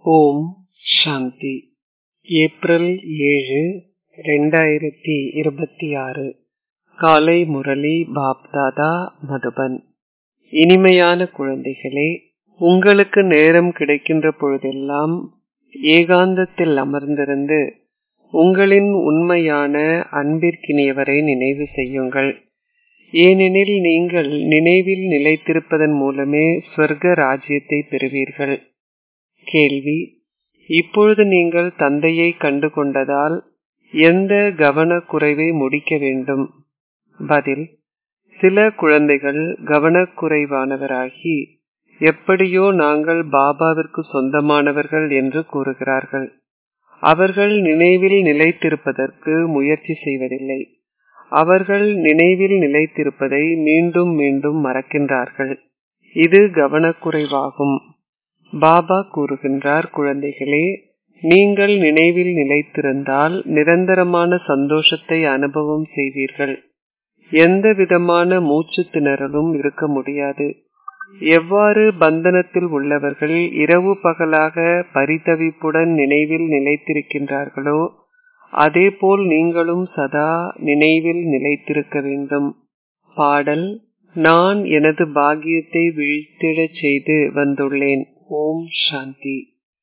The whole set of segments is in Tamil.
ஓம் சாந்தி ஏப்ரல் ஏழு ரெண்டாயிரத்தி இருபத்தி ஆறு காலை முரளி பாப்தாதா மதுபன் இனிமையான குழந்தைகளே உங்களுக்கு நேரம் கிடைக்கின்ற பொழுதெல்லாம் ஏகாந்தத்தில் அமர்ந்திருந்து உங்களின் உண்மையான அன்பிற்கினியவரை நினைவு செய்யுங்கள் ஏனெனில் நீங்கள் நினைவில் நிலைத்திருப்பதன் மூலமே ஸ்வர்க ராஜ்யத்தை பெறுவீர்கள் கேள்வி இப்பொழுது நீங்கள் தந்தையை கண்டு கொண்டதால் எந்த கவனக்குறைவை முடிக்க வேண்டும் பதில் சில குழந்தைகள் கவனக்குறைவானவராகி எப்படியோ நாங்கள் பாபாவிற்கு சொந்தமானவர்கள் என்று கூறுகிறார்கள் அவர்கள் நினைவில் நிலைத்திருப்பதற்கு முயற்சி செய்வதில்லை அவர்கள் நினைவில் நிலைத்திருப்பதை மீண்டும் மீண்டும் மறக்கின்றார்கள் இது கவனக்குறைவாகும் பாபா கூறுகின்றார் குழந்தைகளே நீங்கள் நினைவில் நிலைத்திருந்தால் நிரந்தரமான சந்தோஷத்தை அனுபவம் செய்வீர்கள் எந்த விதமான மூச்சு திணறலும் இருக்க முடியாது எவ்வாறு பந்தனத்தில் உள்ளவர்கள் இரவு பகலாக பரிதவிப்புடன் நினைவில் நிலைத்திருக்கின்றார்களோ அதேபோல் நீங்களும் சதா நினைவில் நிலைத்திருக்க வேண்டும் பாடல் நான் எனது பாக்கியத்தை வீழ்த்திடச் செய்து வந்துள்ளேன் ஓம் சாந்தி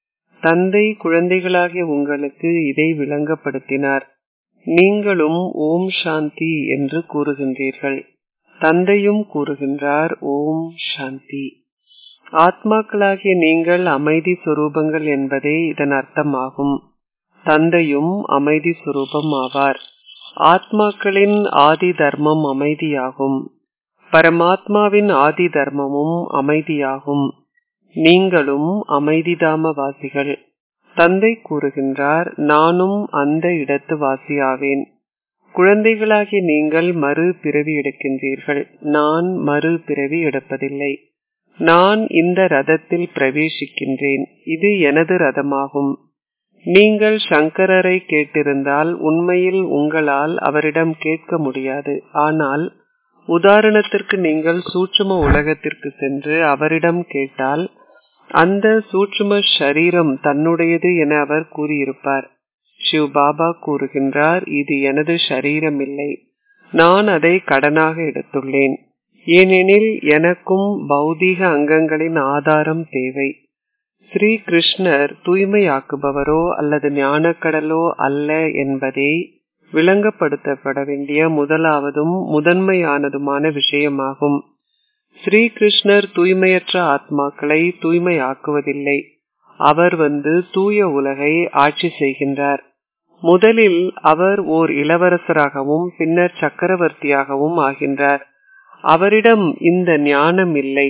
தந்தை குழந்தைகளாகிய உங்களுக்கு இதை விளங்கப்படுத்தினார் நீங்களும் ஓம் சாந்தி என்று கூறுகின்றீர்கள் தந்தையும் கூறுகின்றார் ஓம் சாந்தி ஆத்மாக்களாகிய நீங்கள் அமைதி சுரூபங்கள் என்பதே இதன் அர்த்தமாகும் தந்தையும் அமைதி சுரூபம் ஆவார் ஆத்மாக்களின் ஆதி தர்மம் அமைதியாகும் பரமாத்மாவின் ஆதி தர்மமும் அமைதியாகும் நீங்களும் அமைதிதாம வாசிகள் தந்தை கூறுகின்றார் நானும் அந்த இடத்து வாசியாவேன் குழந்தைகளாகி நீங்கள் மறு பிறவி எடுக்கின்றீர்கள் நான் மறு பிறவி எடுப்பதில்லை நான் இந்த ரதத்தில் பிரவேசிக்கின்றேன் இது எனது ரதமாகும் நீங்கள் சங்கரரை கேட்டிருந்தால் உண்மையில் உங்களால் அவரிடம் கேட்க முடியாது ஆனால் உதாரணத்திற்கு நீங்கள் சூட்சும உலகத்திற்கு சென்று அவரிடம் கேட்டால் அந்த சூட்சும ஷரீரம் தன்னுடையது என அவர் கூறியிருப்பார் சிவ் பாபா கூறுகின்றார் இது எனது ஷரீரம் இல்லை நான் அதை கடனாக எடுத்துள்ளேன் ஏனெனில் எனக்கும் பௌதீக அங்கங்களின் ஆதாரம் தேவை ஸ்ரீ கிருஷ்ணர் தூய்மையாக்குபவரோ அல்லது ஞானக்கடலோ அல்ல என்பதை விளங்கப்படுத்தப்பட வேண்டிய முதலாவதும் முதன்மையானதுமான விஷயமாகும் ஸ்ரீ கிருஷ்ணர் தூய்மையற்ற ஆத்மாக்களை தூய்மையாக்குவதில்லை அவர் வந்து தூய உலகை ஆட்சி செய்கின்றார் முதலில் அவர் ஓர் இளவரசராகவும் பின்னர் சக்கரவர்த்தியாகவும் ஆகின்றார் அவரிடம் இந்த ஞானம் இல்லை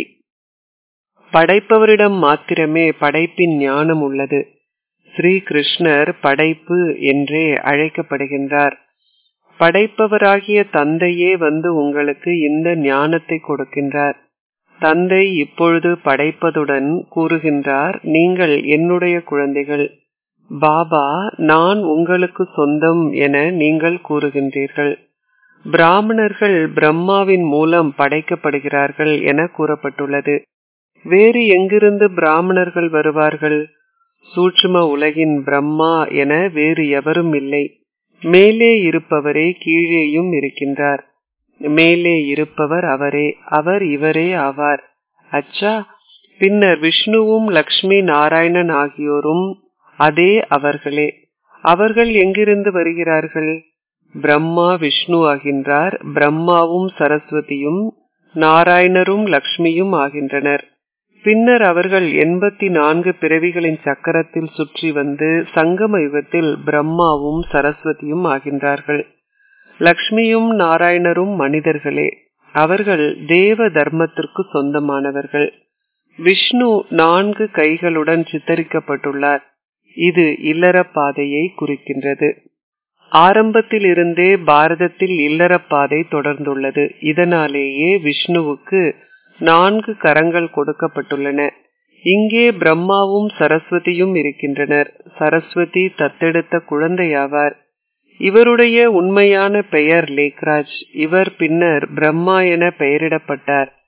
படைப்பவரிடம் மாத்திரமே படைப்பின் ஞானம் உள்ளது ஸ்ரீ கிருஷ்ணர் படைப்பு என்றே அழைக்கப்படுகின்றார் படைப்பவராகிய தந்தையே வந்து உங்களுக்கு இந்த ஞானத்தை கொடுக்கின்றார் தந்தை இப்பொழுது படைப்பதுடன் கூறுகின்றார் நீங்கள் என்னுடைய குழந்தைகள் பாபா நான் உங்களுக்கு சொந்தம் என நீங்கள் கூறுகின்றீர்கள் பிராமணர்கள் பிரம்மாவின் மூலம் படைக்கப்படுகிறார்கள் என கூறப்பட்டுள்ளது வேறு எங்கிருந்து பிராமணர்கள் வருவார்கள் சூட்சும உலகின் பிரம்மா என வேறு எவரும் இல்லை மேலே இருப்பவரே கீழேயும் இருக்கின்றார் மேலே இருப்பவர் அவரே அவர் இவரே ஆவார் அச்சா பின்னர் விஷ்ணுவும் லக்ஷ்மி நாராயணன் ஆகியோரும் அதே அவர்களே அவர்கள் எங்கிருந்து வருகிறார்கள் பிரம்மா விஷ்ணு ஆகின்றார் பிரம்மாவும் சரஸ்வதியும் நாராயணரும் லக்ஷ்மியும் ஆகின்றனர் பின்னர் அவர்கள் எண்பத்தி நான்கு பிறவிகளின் சக்கரத்தில் சுற்றி வந்து சங்கம யுகத்தில் பிரம்மாவும் சரஸ்வதியும் ஆகின்றார்கள் லக்ஷ்மியும் நாராயணரும் மனிதர்களே அவர்கள் தேவ தர்மத்திற்கு சொந்தமானவர்கள் விஷ்ணு நான்கு கைகளுடன் சித்தரிக்கப்பட்டுள்ளார் இது இல்லற பாதையை குறிக்கின்றது ஆரம்பத்தில் இருந்தே பாரதத்தில் இல்லற பாதை தொடர்ந்துள்ளது இதனாலேயே விஷ்ணுவுக்கு நான்கு கரங்கள் கொடுக்கப்பட்டுள்ளன இங்கே பிரம்மாவும் சரஸ்வதியும் இருக்கின்றனர் சரஸ்வதி தத்தெடுத்த குழந்தையாவார் இவருடைய உண்மையான பெயர் லேக்ராஜ் இவர் பின்னர் பிரம்மா என பெயரிடப்பட்டார்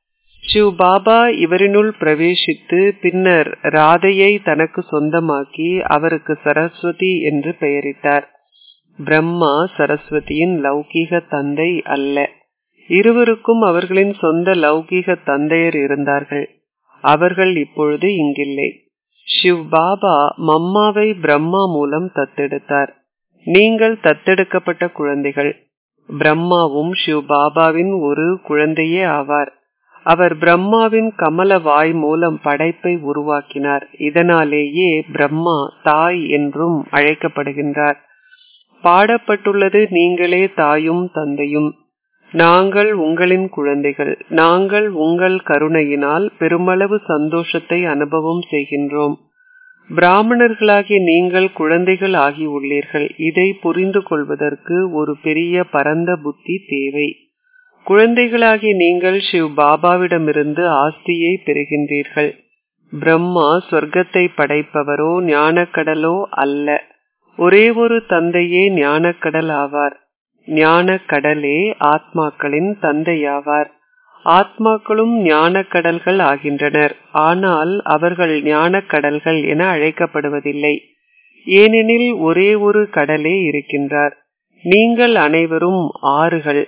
சிவ் பாபா இவரினுள் பிரவேசித்து பின்னர் ராதையை தனக்கு சொந்தமாக்கி அவருக்கு சரஸ்வதி என்று பெயரிட்டார் பிரம்மா சரஸ்வதியின் லௌகீக தந்தை அல்ல இருவருக்கும் அவர்களின் சொந்த லௌகீக தந்தையர் இருந்தார்கள் அவர்கள் இப்பொழுது இங்கில்லை சிவ் பாபா மம்மாவை பிரம்மா மூலம் தத்தெடுத்தார் நீங்கள் தத்தெடுக்கப்பட்ட குழந்தைகள் பிரம்மாவும் சிவ் பாபாவின் ஒரு குழந்தையே ஆவார் அவர் பிரம்மாவின் கமல வாய் மூலம் படைப்பை உருவாக்கினார் இதனாலேயே பிரம்மா தாய் என்றும் அழைக்கப்படுகின்றார் பாடப்பட்டுள்ளது நீங்களே தாயும் தந்தையும் நாங்கள் உங்களின் குழந்தைகள் நாங்கள் உங்கள் கருணையினால் பெருமளவு சந்தோஷத்தை அனுபவம் செய்கின்றோம் பிராமணர்களாகிய நீங்கள் குழந்தைகள் ஆகியுள்ளீர்கள் இதை புரிந்து கொள்வதற்கு ஒரு பெரிய பரந்த புத்தி தேவை குழந்தைகளாகிய நீங்கள் சிவ் பாபாவிடமிருந்து ஆஸ்தியை பெறுகின்றீர்கள் பிரம்மா சொர்க்கத்தை படைப்பவரோ ஞானக்கடலோ அல்ல ஒரே ஒரு தந்தையே ஞானக்கடல் ஆவார் ஞானக்கடலே ஆத்மாக்களின் தந்தையாவார் ஆத்மாக்களும் ஞானக்கடல்கள் ஆகின்றனர் ஆனால் அவர்கள் ஞானக்கடல்கள் என அழைக்கப்படுவதில்லை ஏனெனில் ஒரே ஒரு கடலே இருக்கின்றார் நீங்கள் அனைவரும் ஆறுகள்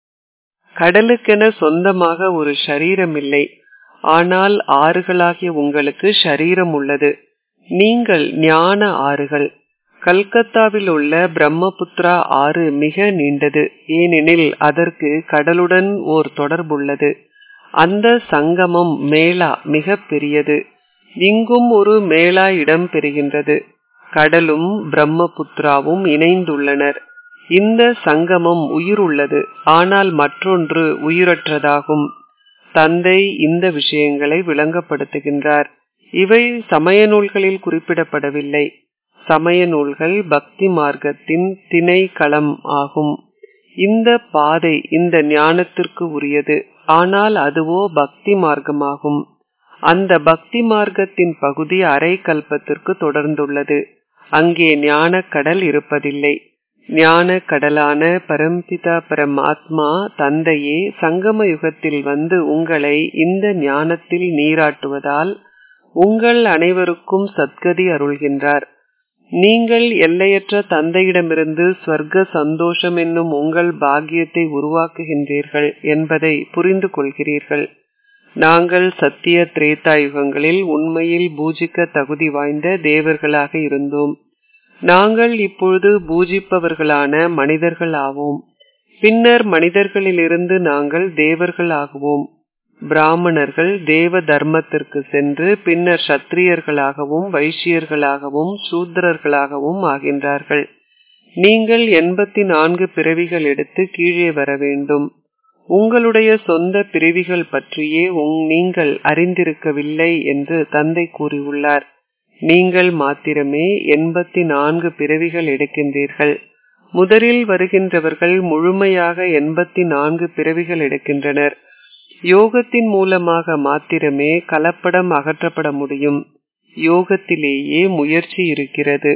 கடலுக்கென சொந்தமாக ஒரு சரீரம் இல்லை ஆனால் ஆறுகளாகிய உங்களுக்கு சரீரம் உள்ளது நீங்கள் ஞான ஆறுகள் கல்கத்தாவில் உள்ள பிரம்மபுத்ரா ஆறு மிக நீண்டது ஏனெனில் அதற்கு கடலுடன் ஓர் தொடர்புள்ளது அந்த சங்கமம் மேளா மிக பெரியது இங்கும் ஒரு மேளா இடம் பெறுகின்றது கடலும் பிரம்மபுத்ராவும் இணைந்துள்ளனர் இந்த சங்கமம் உயிர் உள்ளது ஆனால் மற்றொன்று உயிரற்றதாகும் தந்தை இந்த விஷயங்களை விளங்கப்படுத்துகின்றார் இவை சமய நூல்களில் குறிப்பிடப்படவில்லை சமய நூல்கள் பக்தி மார்க்கத்தின் திணைக்களம் ஆகும் இந்த பாதை இந்த ஞானத்திற்கு உரியது ஆனால் அதுவோ பக்தி மார்க்கமாகும் அந்த பக்தி மார்க்கத்தின் பகுதி அரை கல்பத்திற்கு தொடர்ந்துள்ளது அங்கே ஞான கடல் இருப்பதில்லை ஞான கடலான பரம்பிதா பரமாத்மா தந்தையே சங்கம யுகத்தில் வந்து உங்களை இந்த ஞானத்தில் நீராட்டுவதால் உங்கள் அனைவருக்கும் சத்கதி அருள்கின்றார் நீங்கள் எல்லையற்ற தந்தையிடமிருந்து ஸ்வர்க்க சந்தோஷம் என்னும் உங்கள் பாக்கியத்தை உருவாக்குகின்றீர்கள் என்பதை புரிந்து கொள்கிறீர்கள் நாங்கள் சத்திய திரேதா யுகங்களில் உண்மையில் பூஜிக்க தகுதி வாய்ந்த தேவர்களாக இருந்தோம் நாங்கள் இப்பொழுது பூஜிப்பவர்களான மனிதர்கள் ஆவோம் பின்னர் மனிதர்களிலிருந்து நாங்கள் தேவர்கள் ஆகுவோம் பிராமணர்கள் தேவ தர்மத்திற்கு சென்று பின்னர் சத்திரியர்களாகவும் வைசியர்களாகவும் சூத்திரர்களாகவும் ஆகின்றார்கள் நீங்கள் எண்பத்தி நான்கு பிறவிகள் எடுத்து கீழே வர வேண்டும் உங்களுடைய சொந்த பிரிவிகள் பற்றியே நீங்கள் அறிந்திருக்கவில்லை என்று தந்தை கூறியுள்ளார் நீங்கள் மாத்திரமே எண்பத்தி நான்கு பிறவிகள் எடுக்கின்றீர்கள் முதலில் வருகின்றவர்கள் முழுமையாக எண்பத்தி நான்கு பிறவிகள் எடுக்கின்றனர் யோகத்தின் மூலமாக மாத்திரமே கலப்படம் அகற்றப்பட முடியும் யோகத்திலேயே முயற்சி இருக்கிறது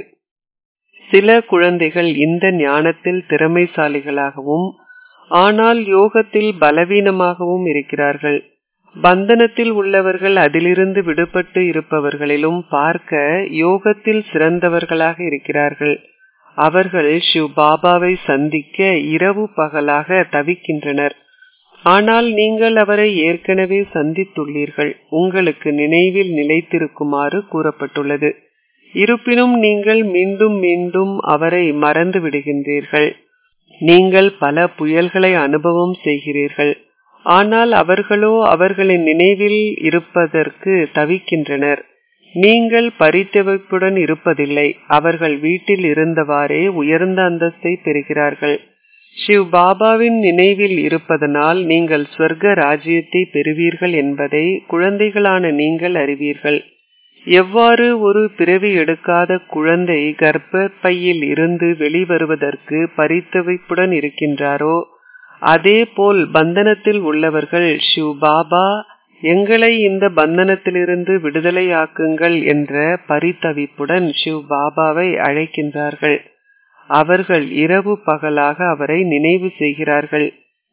சில குழந்தைகள் இந்த ஞானத்தில் திறமைசாலிகளாகவும் ஆனால் யோகத்தில் பலவீனமாகவும் இருக்கிறார்கள் பந்தனத்தில் உள்ளவர்கள் அதிலிருந்து விடுபட்டு இருப்பவர்களிலும் பார்க்க யோகத்தில் சிறந்தவர்களாக இருக்கிறார்கள் அவர்கள் சிவ் பாபாவை சந்திக்க இரவு பகலாக தவிக்கின்றனர் ஆனால் நீங்கள் அவரை ஏற்கனவே சந்தித்துள்ளீர்கள் உங்களுக்கு நினைவில் நிலைத்திருக்குமாறு கூறப்பட்டுள்ளது இருப்பினும் நீங்கள் மீண்டும் மீண்டும் அவரை மறந்து விடுகின்றீர்கள் நீங்கள் பல புயல்களை அனுபவம் செய்கிறீர்கள் ஆனால் அவர்களோ அவர்களின் நினைவில் இருப்பதற்கு தவிக்கின்றனர் நீங்கள் பரித்தவைப்புடன் இருப்பதில்லை அவர்கள் வீட்டில் இருந்தவாறே உயர்ந்த அந்தஸ்தை பெறுகிறார்கள் சிவ் பாபாவின் நினைவில் இருப்பதனால் நீங்கள் ஸ்வர்க்க ராஜ்யத்தை பெறுவீர்கள் என்பதை குழந்தைகளான நீங்கள் அறிவீர்கள் எவ்வாறு ஒரு பிறவி எடுக்காத குழந்தை கர்ப்ப பையில் இருந்து வெளிவருவதற்கு பரித்தவைப்புடன் இருக்கின்றாரோ அதே போல் பந்தனத்தில் உள்ளவர்கள் ஷிவ் பாபா எங்களை இந்த பந்தனத்திலிருந்து விடுதலையாக்குங்கள் என்ற பரித்தவிப்புடன் ஷிவ் பாபாவை அழைக்கின்றார்கள் அவர்கள் இரவு பகலாக அவரை நினைவு செய்கிறார்கள்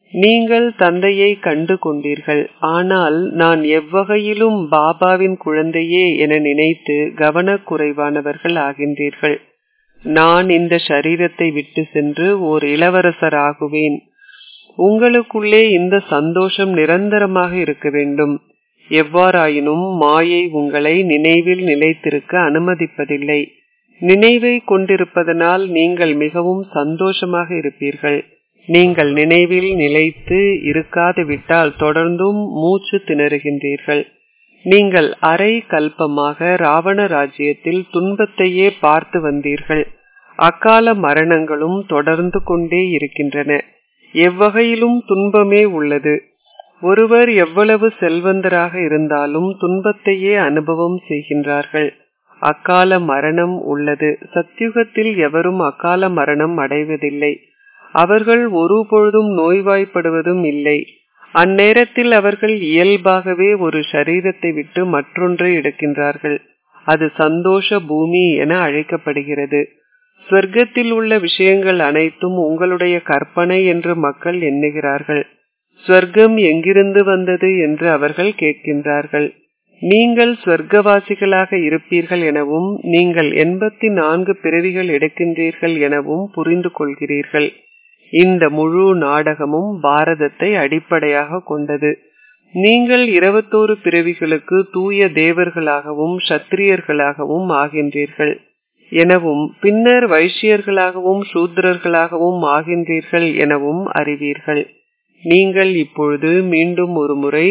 நீங்கள் தந்தையை கண்டு கொண்டீர்கள் ஆனால் நான் எவ்வகையிலும் பாபாவின் குழந்தையே என நினைத்து கவனக்குறைவானவர்கள் ஆகின்றீர்கள் நான் இந்த சரீரத்தை விட்டு சென்று ஓர் இளவரசர் ஆகுவேன் உங்களுக்குள்ளே இந்த சந்தோஷம் நிரந்தரமாக இருக்க வேண்டும் எவ்வாறாயினும் மாயை உங்களை நினைவில் நிலைத்திருக்க அனுமதிப்பதில்லை நினைவை கொண்டிருப்பதனால் நீங்கள் மிகவும் சந்தோஷமாக இருப்பீர்கள் நீங்கள் நினைவில் நிலைத்து இருக்காது விட்டால் தொடர்ந்தும் மூச்சு திணறுகின்றீர்கள் நீங்கள் அரை கல்பமாக ராவண ராஜ்யத்தில் துன்பத்தையே பார்த்து வந்தீர்கள் அக்கால மரணங்களும் தொடர்ந்து கொண்டே இருக்கின்றன எவ்வகையிலும் துன்பமே உள்ளது ஒருவர் எவ்வளவு செல்வந்தராக இருந்தாலும் துன்பத்தையே அனுபவம் செய்கின்றார்கள் அக்கால மரணம் உள்ளது சத்தியுகத்தில் எவரும் அக்கால மரணம் அடைவதில்லை அவர்கள் ஒருபொழுதும் நோய்வாய்ப்படுவதும் இல்லை அந்நேரத்தில் அவர்கள் இயல்பாகவே ஒரு சரீரத்தை விட்டு மற்றொன்றை எடுக்கின்றார்கள் அது சந்தோஷ பூமி என அழைக்கப்படுகிறது ஸ்வர்க்கத்தில் உள்ள விஷயங்கள் அனைத்தும் உங்களுடைய கற்பனை என்று மக்கள் எண்ணுகிறார்கள் ஸ்வர்க்கம் எங்கிருந்து வந்தது என்று அவர்கள் கேட்கின்றார்கள் நீங்கள் ஸ்வர்க்கவாசிகளாக இருப்பீர்கள் எனவும் நீங்கள் எண்பத்தி நான்கு பிறவிகள் எடுக்கின்றீர்கள் எனவும் புரிந்து கொள்கிறீர்கள் இந்த முழு நாடகமும் பாரதத்தை அடிப்படையாக கொண்டது நீங்கள் இருபத்தோரு பிறவிகளுக்கு தூய தேவர்களாகவும் சத்திரியர்களாகவும் ஆகின்றீர்கள் எனவும் பின்னர் வைசியர்களாகவும் சூத்திரர்களாகவும் ஆகின்றீர்கள் எனவும் அறிவீர்கள் நீங்கள் இப்பொழுது மீண்டும் ஒரு முறை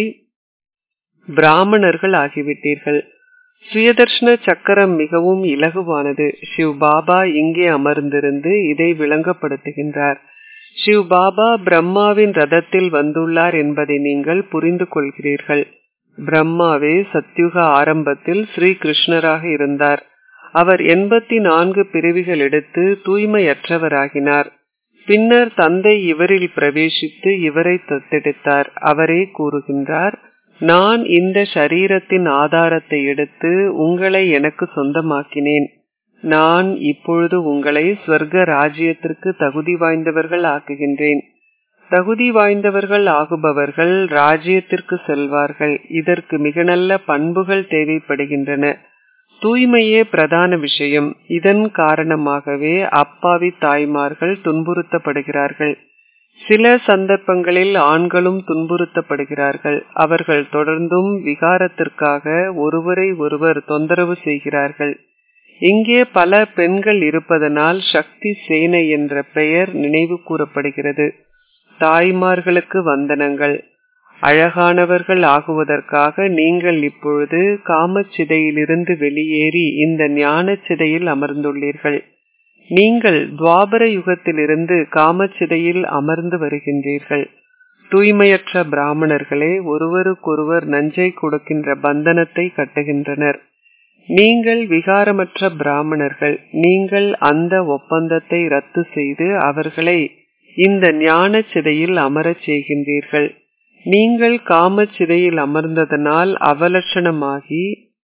பிராமணர்கள் ஆகிவிட்டீர்கள் சுயதர்ஷன சக்கரம் மிகவும் இலகுவானது சிவ் பாபா இங்கே அமர்ந்திருந்து இதை விளங்கப்படுத்துகின்றார் சிவ் பாபா பிரம்மாவின் ரதத்தில் வந்துள்ளார் என்பதை நீங்கள் புரிந்து கொள்கிறீர்கள் பிரம்மாவே சத்யுக ஆரம்பத்தில் ஸ்ரீ கிருஷ்ணராக இருந்தார் அவர் எண்பத்தி நான்கு பிரிவுகள் எடுத்து தூய்மையற்றவராகினார் பின்னர் தந்தை இவரில் பிரவேசித்து இவரை தத்தெடுத்தார் அவரே கூறுகின்றார் நான் இந்த சரீரத்தின் ஆதாரத்தை எடுத்து உங்களை எனக்கு சொந்தமாக்கினேன் நான் இப்பொழுது உங்களை ஸ்வர்க ராஜ்யத்திற்கு தகுதி வாய்ந்தவர்கள் ஆக்குகின்றேன் தகுதி வாய்ந்தவர்கள் ஆகுபவர்கள் ராஜ்யத்திற்கு செல்வார்கள் இதற்கு மிக நல்ல பண்புகள் தேவைப்படுகின்றன தூய்மையே பிரதான விஷயம் இதன் காரணமாகவே அப்பாவி தாய்மார்கள் துன்புறுத்தப்படுகிறார்கள் சில சந்தர்ப்பங்களில் ஆண்களும் துன்புறுத்தப்படுகிறார்கள் அவர்கள் தொடர்ந்தும் விகாரத்திற்காக ஒருவரை ஒருவர் தொந்தரவு செய்கிறார்கள் இங்கே பல பெண்கள் இருப்பதனால் சக்தி சேனை என்ற பெயர் நினைவு கூறப்படுகிறது தாய்மார்களுக்கு வந்தனங்கள் அழகானவர்கள் ஆகுவதற்காக நீங்கள் இப்பொழுது காமச்சிதையிலிருந்து வெளியேறி இந்த ஞான சிதையில் அமர்ந்துள்ளீர்கள் நீங்கள் துவாபர யுகத்திலிருந்து காமச்சிதையில் அமர்ந்து வருகின்றீர்கள் தூய்மையற்ற பிராமணர்களே ஒருவருக்கொருவர் நஞ்சை கொடுக்கின்ற பந்தனத்தை கட்டுகின்றனர் நீங்கள் விகாரமற்ற பிராமணர்கள் நீங்கள் அந்த ஒப்பந்தத்தை ரத்து செய்து அவர்களை இந்த ஞான சிதையில் அமரச் செய்கின்றீர்கள் நீங்கள் காமச்சிதையில் அமர்ந்ததனால் அவலட்சணமாகி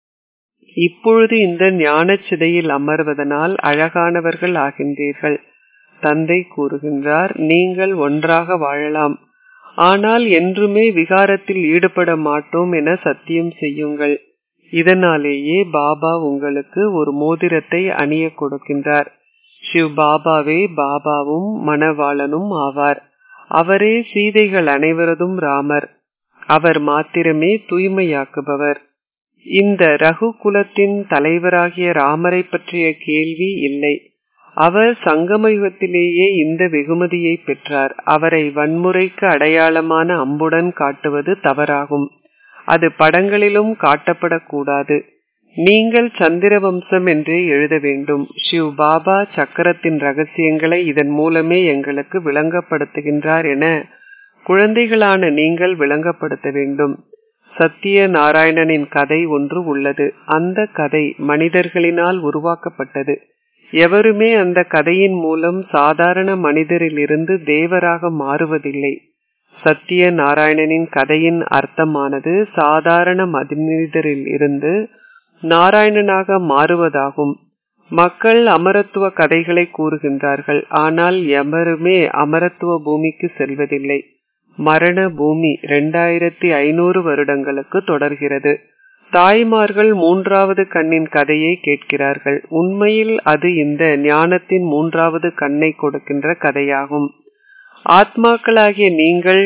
இப்பொழுது இந்த ஞான சிதையில் அமர்வதனால் அழகானவர்கள் ஆகின்றீர்கள் தந்தை கூறுகின்றார் நீங்கள் ஒன்றாக வாழலாம் ஆனால் என்றுமே விகாரத்தில் ஈடுபட மாட்டோம் என சத்தியம் செய்யுங்கள் இதனாலேயே பாபா உங்களுக்கு ஒரு மோதிரத்தை அணிய கொடுக்கின்றார் சிவ் பாபாவே பாபாவும் மணவாளனும் ஆவார் அவரே சீதைகள் அனைவரதும் ராமர் அவர் மாத்திரமே தூய்மையாக்குபவர் இந்த ரகு குலத்தின் தலைவராகிய ராமரை பற்றிய கேள்வி இல்லை அவர் சங்கமயுகத்திலேயே இந்த வெகுமதியை பெற்றார் அவரை வன்முறைக்கு அடையாளமான அம்புடன் காட்டுவது தவறாகும் அது படங்களிலும் காட்டப்படக்கூடாது நீங்கள் சந்திர வம்சம் என்றே எழுத வேண்டும் ஷிவ் பாபா சக்கரத்தின் ரகசியங்களை இதன் மூலமே எங்களுக்கு விளங்கப்படுத்துகின்றார் என குழந்தைகளான நீங்கள் விளங்கப்படுத்த வேண்டும் சத்திய நாராயணனின் கதை ஒன்று உள்ளது அந்த கதை மனிதர்களினால் உருவாக்கப்பட்டது எவருமே அந்த கதையின் மூலம் சாதாரண மனிதரிலிருந்து தேவராக மாறுவதில்லை சத்திய நாராயணனின் கதையின் அர்த்தமானது சாதாரண மனிதரில் இருந்து நாராயணனாக மாறுவதாகும் மக்கள் அமரத்துவ கதைகளை கூறுகின்றார்கள் ஆனால் எவருமே அமரத்துவ பூமிக்கு செல்வதில்லை மரண பூமி இரண்டாயிரத்தி ஐநூறு வருடங்களுக்கு தொடர்கிறது தாய்மார்கள் மூன்றாவது கண்ணின் கதையை கேட்கிறார்கள் உண்மையில் அது இந்த ஞானத்தின் மூன்றாவது கண்ணை கொடுக்கின்ற கதையாகும் ஆத்மாக்களாகிய நீங்கள்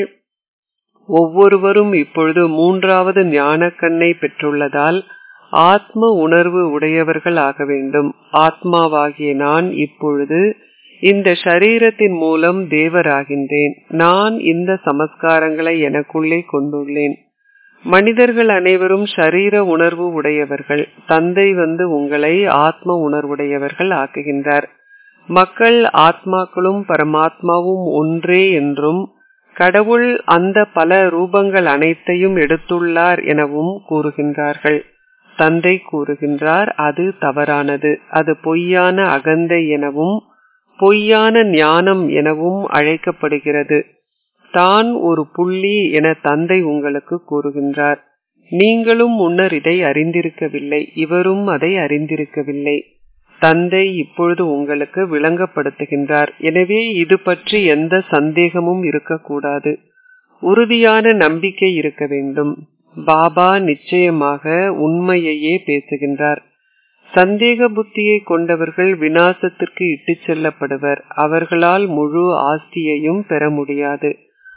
ஒவ்வொருவரும் இப்பொழுது மூன்றாவது ஞான கண்ணை பெற்றுள்ளதால் ஆத்ம உணர்வு உடையவர்கள் ஆக வேண்டும் ஆத்மாவாகிய நான் இப்பொழுது இந்த ஷரீரத்தின் மூலம் தேவராகின்றேன் நான் இந்த சமஸ்காரங்களை எனக்குள்ளே கொண்டுள்ளேன் மனிதர்கள் அனைவரும் ஷரீர உணர்வு உடையவர்கள் தந்தை வந்து உங்களை ஆத்ம உணர்வுடையவர்கள் ஆக்குகின்றார் மக்கள் ஆத்மாக்களும் பரமாத்மாவும் ஒன்றே என்றும் கடவுள் அந்த பல ரூபங்கள் அனைத்தையும் எடுத்துள்ளார் எனவும் கூறுகின்றார்கள் தந்தை கூறுகின்றார் அது தவறானது அது பொய்யான அகந்தை எனவும் பொய்யான ஞானம் எனவும் அழைக்கப்படுகிறது தான் ஒரு புள்ளி என தந்தை உங்களுக்கு கூறுகின்றார் நீங்களும் முன்னர் இதை அறிந்திருக்கவில்லை இவரும் அதை அறிந்திருக்கவில்லை தந்தை இப்பொழுது உங்களுக்கு விளங்கப்படுத்துகின்றார் எனவே இது பற்றி எந்த சந்தேகமும் இருக்கக்கூடாது உறுதியான நம்பிக்கை இருக்க வேண்டும் பாபா நிச்சயமாக உண்மையையே பேசுகின்றார் சந்தேக புத்தியை கொண்டவர்கள் வினாசத்திற்கு இட்டுச் செல்லப்படுவர் அவர்களால் முழு ஆஸ்தியையும் பெற முடியாது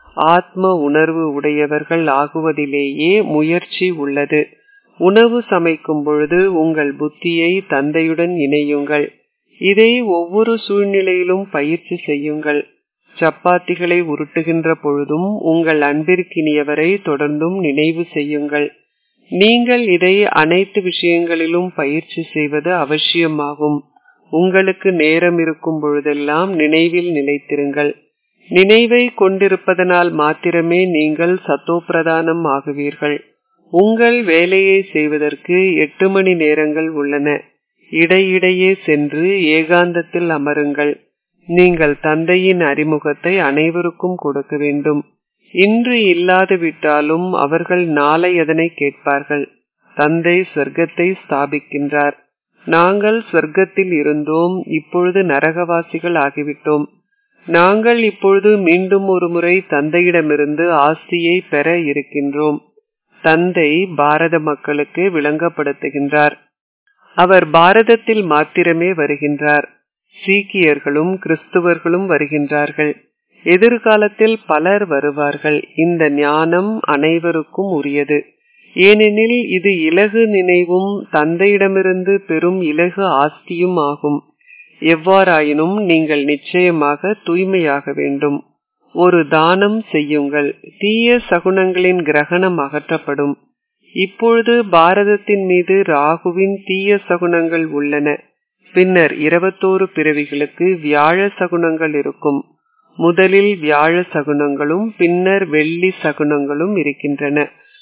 ஆத்ம உணர்வு உடையவர்கள் ஆகுவதிலேயே முயற்சி உள்ளது உணவு சமைக்கும் பொழுது உங்கள் புத்தியை தந்தையுடன் இணையுங்கள் இதை ஒவ்வொரு சூழ்நிலையிலும் பயிற்சி செய்யுங்கள் சப்பாத்திகளை உருட்டுகின்ற பொழுதும் உங்கள் அன்பிற்கினியவரை தொடர்ந்தும் நினைவு செய்யுங்கள் நீங்கள் இதை அனைத்து விஷயங்களிலும் பயிற்சி செய்வது அவசியமாகும் உங்களுக்கு நேரம் இருக்கும் பொழுதெல்லாம் நினைவில் நிலைத்திருங்கள் நினைவை கொண்டிருப்பதனால் மாத்திரமே நீங்கள் சத்தோப்பிரதானம் ஆகுவீர்கள் உங்கள் வேலையை செய்வதற்கு எட்டு மணி நேரங்கள் உள்ளன இடையிடையே சென்று ஏகாந்தத்தில் அமருங்கள் நீங்கள் தந்தையின் அறிமுகத்தை அனைவருக்கும் கொடுக்க வேண்டும் இன்று இல்லாது விட்டாலும் அவர்கள் நாளை அதனை கேட்பார்கள் தந்தை சொர்க்கத்தை ஸ்தாபிக்கின்றார் நாங்கள் சொர்க்கத்தில் இருந்தோம் இப்பொழுது நரகவாசிகள் ஆகிவிட்டோம் நாங்கள் இப்பொழுது மீண்டும் ஒரு முறை தந்தையிடமிருந்து ஆஸ்தியை பெற இருக்கின்றோம் தந்தை பாரத மக்களுக்கு விளங்கப்படுத்துகின்றார் அவர் பாரதத்தில் மாத்திரமே வருகின்றார் சீக்கியர்களும் கிறிஸ்துவர்களும் வருகின்றார்கள் எதிர்காலத்தில் பலர் வருவார்கள் இந்த ஞானம் அனைவருக்கும் உரியது ஏனெனில் இது இலகு நினைவும் தந்தையிடமிருந்து பெரும் இலகு ஆஸ்தியும் ஆகும் எவ்வாறாயினும் நீங்கள் நிச்சயமாக தூய்மையாக வேண்டும் ஒரு தானம் செய்யுங்கள் தீய சகுனங்களின் கிரகணம் அகற்றப்படும் இப்பொழுது பாரதத்தின் மீது ராகுவின் தீய சகுனங்கள் உள்ளன பின்னர் இருபத்தோரு பிறவிகளுக்கு வியாழ சகுனங்கள் இருக்கும் முதலில் வியாழ சகுனங்களும் பின்னர் வெள்ளி சகுனங்களும் இருக்கின்றன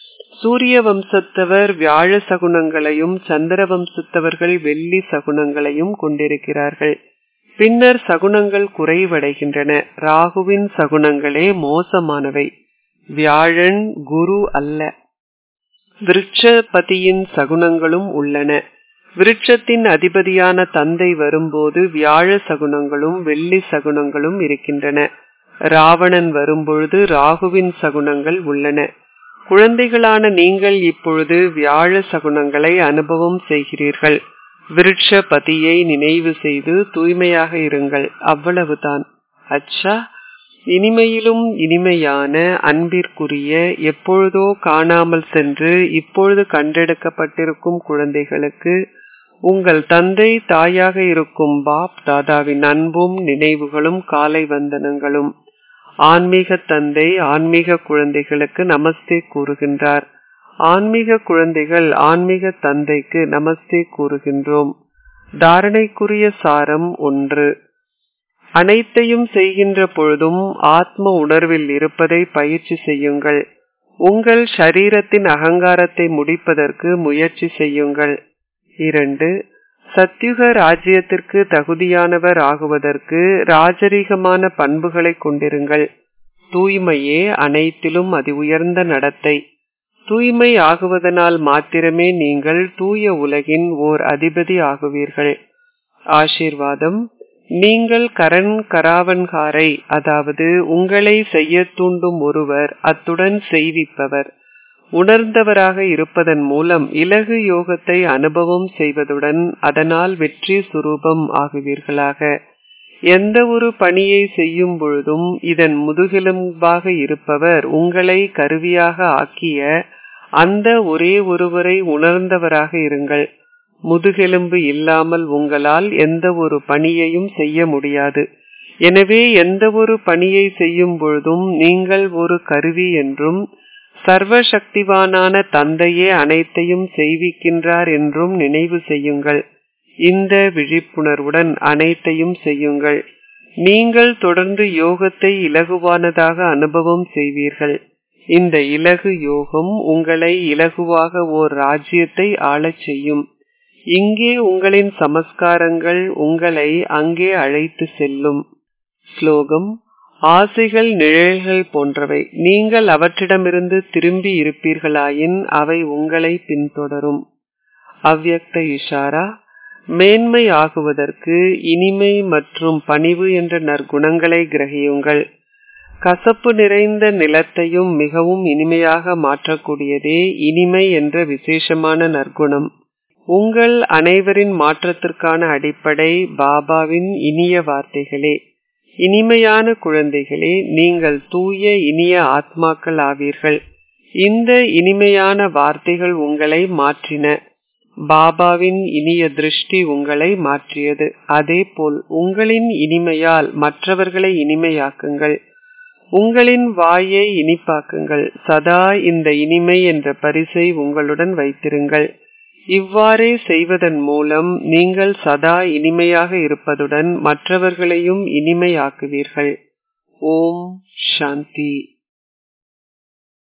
சூரிய வம்சத்தவர் வியாழ சகுனங்களையும் சந்திர வம்சத்தவர்கள் வெள்ளி சகுனங்களையும் கொண்டிருக்கிறார்கள் பின்னர் சகுனங்கள் குறைவடைகின்றன ராகுவின் சகுனங்களே மோசமானவை வியாழன் குரு அல்ல விருட்சபதியின் சகுனங்களும் உள்ளன விருட்சத்தின் அதிபதியான தந்தை வரும்போது வியாழ சகுனங்களும் வெள்ளி சகுனங்களும் இருக்கின்றன ராவணன் வரும்பொழுது ராகுவின் சகுனங்கள் உள்ளன குழந்தைகளான நீங்கள் இப்பொழுது வியாழ சகுனங்களை அனுபவம் செய்கிறீர்கள் விருட்ச பதியை நினைவு செய்து தூய்மையாக இருங்கள் அவ்வளவுதான் அச்சா இனிமையிலும் இனிமையான அன்பிற்குரிய எப்பொழுதோ காணாமல் சென்று இப்பொழுது கண்டெடுக்கப்பட்டிருக்கும் குழந்தைகளுக்கு உங்கள் தந்தை தாயாக இருக்கும் பாப் தாதாவின் அன்பும் நினைவுகளும் காலை வந்தனங்களும் ஆன்மீக தந்தை ஆன்மீக குழந்தைகளுக்கு நமஸ்தே கூறுகின்றார் ஆன்மீக குழந்தைகள் ஆன்மீக தந்தைக்கு நமஸ்தே கூறுகின்றோம் தாரணைக்குரிய சாரம் ஒன்று அனைத்தையும் செய்கின்ற பொழுதும் ஆத்ம உணர்வில் இருப்பதை பயிற்சி செய்யுங்கள் உங்கள் ஷரீரத்தின் அகங்காரத்தை முடிப்பதற்கு முயற்சி செய்யுங்கள் இரண்டு சத்யுக ராஜ்யத்திற்கு தகுதியானவர் ஆகுவதற்கு ராஜரீகமான பண்புகளை கொண்டிருங்கள் தூய்மையே அனைத்திலும் அதி உயர்ந்த நடத்தை தூய்மை ஆகுவதனால் மாத்திரமே நீங்கள் தூய உலகின் ஓர் அதிபதி ஆகுவீர்கள் ஆசீர்வாதம் நீங்கள் கரண் கராவன்காரை அதாவது உங்களை செய்ய தூண்டும் ஒருவர் அத்துடன் செய்விப்பவர் உணர்ந்தவராக இருப்பதன் மூலம் இலகு யோகத்தை அனுபவம் செய்வதுடன் அதனால் வெற்றி சுரூபம் ஆகுவீர்களாக எந்த ஒரு பணியை செய்யும் பொழுதும் இதன் முதுகெலும்பாக இருப்பவர் உங்களை கருவியாக ஆக்கிய அந்த ஒரே ஒருவரை உணர்ந்தவராக இருங்கள் முதுகெலும்பு இல்லாமல் உங்களால் எந்த ஒரு பணியையும் செய்ய முடியாது எனவே எந்த ஒரு பணியை செய்யும் பொழுதும் நீங்கள் ஒரு கருவி என்றும் சர்வ சக்திவானான தந்தையே அனைத்தையும் செய்விக்கின்றார் என்றும் நினைவு செய்யுங்கள் இந்த விழிப்புணர்வுடன் அனைத்தையும் செய்யுங்கள் நீங்கள் தொடர்ந்து யோகத்தை இலகுவானதாக அனுபவம் செய்வீர்கள் இந்த இலகு யோகம் உங்களை இலகுவாக ஓர் ராஜ்யத்தை ஆளச் செய்யும் இங்கே உங்களின் சமஸ்காரங்கள் உங்களை அங்கே அழைத்து செல்லும் ஸ்லோகம் ஆசைகள் நிழல்கள் போன்றவை நீங்கள் அவற்றிடமிருந்து திரும்பி இருப்பீர்களாயின் அவை உங்களை பின்தொடரும் அவ்யக்த இஷாரா மேன்மை ஆகுவதற்கு இனிமை மற்றும் பணிவு என்ற நற்குணங்களை கிரகியுங்கள் கசப்பு நிறைந்த நிலத்தையும் மிகவும் இனிமையாக மாற்றக்கூடியதே இனிமை என்ற விசேஷமான நற்குணம் உங்கள் அனைவரின் மாற்றத்திற்கான அடிப்படை பாபாவின் இனிய வார்த்தைகளே இனிமையான குழந்தைகளே நீங்கள் தூய இனிய ஆத்மாக்கள் ஆவீர்கள் இந்த இனிமையான வார்த்தைகள் உங்களை மாற்றின பாபாவின் இனிய திருஷ்டி உங்களை மாற்றியது அதேபோல் உங்களின் இனிமையால் மற்றவர்களை இனிமையாக்குங்கள் உங்களின் வாயை இனிப்பாக்குங்கள் சதா இந்த இனிமை என்ற பரிசை உங்களுடன் வைத்திருங்கள் இவ்வாறே செய்வதன் மூலம் நீங்கள் சதா இனிமையாக இருப்பதுடன் மற்றவர்களையும் இனிமையாக்குவீர்கள் ஓம் சாந்தி